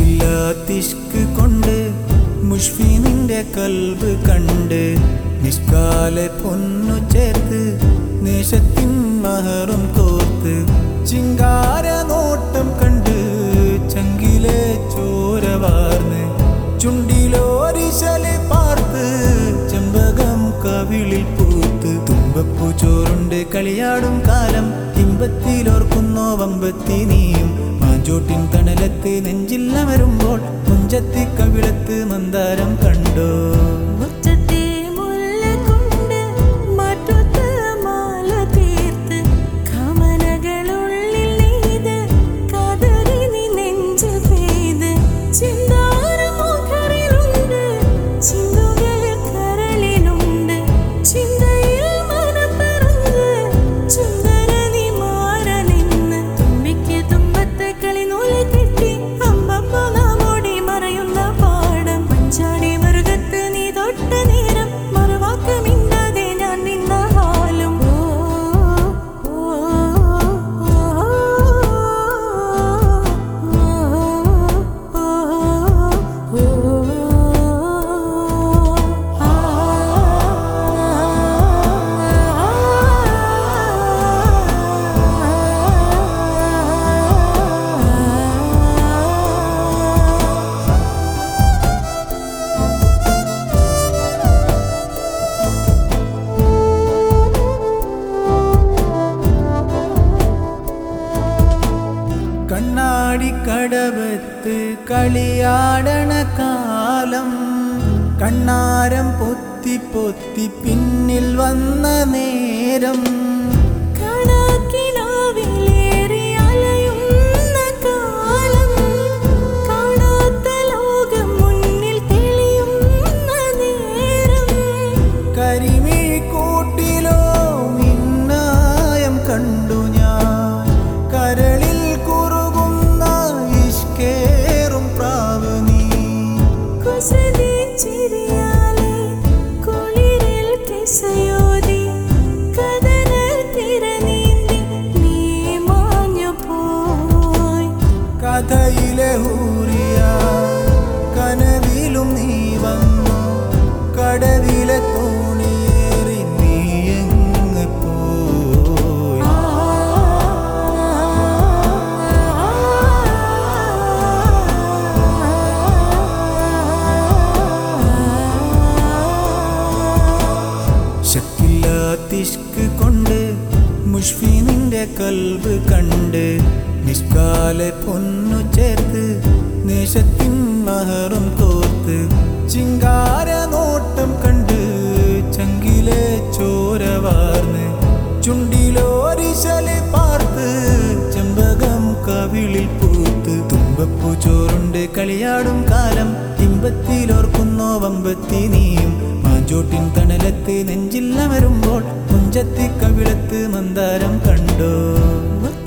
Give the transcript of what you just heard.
ശക്കില്ലാത്തിഷ്ക് കൊണ്ട് മുഷ്ഫി നിന്റെ കൽബ് കണ്ട് നിഷ്കാലെ പൊന്നു ചേർത്ത് നേശത്തിൻ മഹറും കോർത്ത് ചിങ്കാര നോട്ടം കണ്ട് ചങ്കിലെ ചോര വാർന്ന് ചുണ്ടിലോരിശല് പാർത്ത് ചെമ്പകം കവിളിൽ പൂത്ത് തുമ്പപ്പൂ ചോറുണ്ട് കളിയാടും കാലം ഇമ്പത്തിലോർക്കുന്നോ വമ്പത്തി നീയും മാഞ്ചോട്ടിൻ തണലത്ത് നെഞ്ചില്ല വരുമ്പോൾ മുഞ്ചത്തി കവിളത്ത് മന്ദാരം കണ്ടോ മുറ്റത്തെ മുല്ല കൊണ്ട് മാറ്റൊത്ത മാല തീർത്ത് കമനകളുള്ളിൽ നെയ്ത് കതറി നീ നെഞ്ചിൽ പെയ്ത് ചിന്താരമുഖറിലുണ്ട് ചിന്തുകൾ കരളിലുണ്ട് ചിന്തയിൽ മനം പറന്ന് ചുന്ദര നീ മാറനിന്ന് തുമ്പിക്ക് തുമ്പത്തെ കളി നൂല് കെട്ടി അമ്പപ്പോ നാമോടി മറയുന്ന പാടം പഞ്ചാടി മൃഗത്ത് നീ തൊട്ട നേരം മറുവാക്ക് മിണ്ടാതെ ഞാൻ നിന്ന ഹാലും ഓ, ഓ, ഓ, ഓ, കണ്ണാടി കടവത്ത് കളിയാടണ കാലം കണ്ണാരം പൊത്തി പൊത്തി പിന്നിൽ വന്ന നേരം കണക്കിനാവിലേറി അലയുന്ന കാലം കാണാത്ത ലോകം മുന്നിൽ തെളിയുന്ന നേരം കരിമിഴി കൂട്ടിലോ മിന്നായം കണ്ടു ഞാൻ കരളിൽ കുറുകുന്ന ഇഷ്കേറും പ്രാവ് നീ കുസൃതി ചിരിയാലെ കുളിരിൽ കിസയോതി കഥന തിരനീന്തി നീ മാഞ്ഞു പോയി കഥയിലെ ഹൂറിയ കനവിലും നീ വന്നു കടവിലെ തോണിയേറി നീ എങ്ങ് പോയി ശക്കില്ലാത്തിഷ്ക് കൊണ്ട് മുഷ്ഫി നിന്റെ കൽബ് കണ്ട് നിഷ്കാലെ പൊന്നു ചേർത്ത് നേശത്തിൻ മഹറും കോർത്ത് ചിങ്കാര നോട്ടം കണ്ട് ചങ്കിലെ ചോര വാർന്ന് ചുണ്ടിലോരിശല് പാർത്ത് ചെമ്പകം കവിളിൽ പൂത്ത് തുമ്പപ്പൂ ചോറുണ്ട് കളിയാടും കാലം ഇമ്പത്തിലോർക്കുന്നോ വമ്പത്തി നീയും മാഞ്ചോട്ടിൻ തണലത്ത് നെഞ്ചില്ല വരുമ്പോൾ മുഞ്ചത്തി കവിളത്ത് മന്ദാരം കണ്ടോ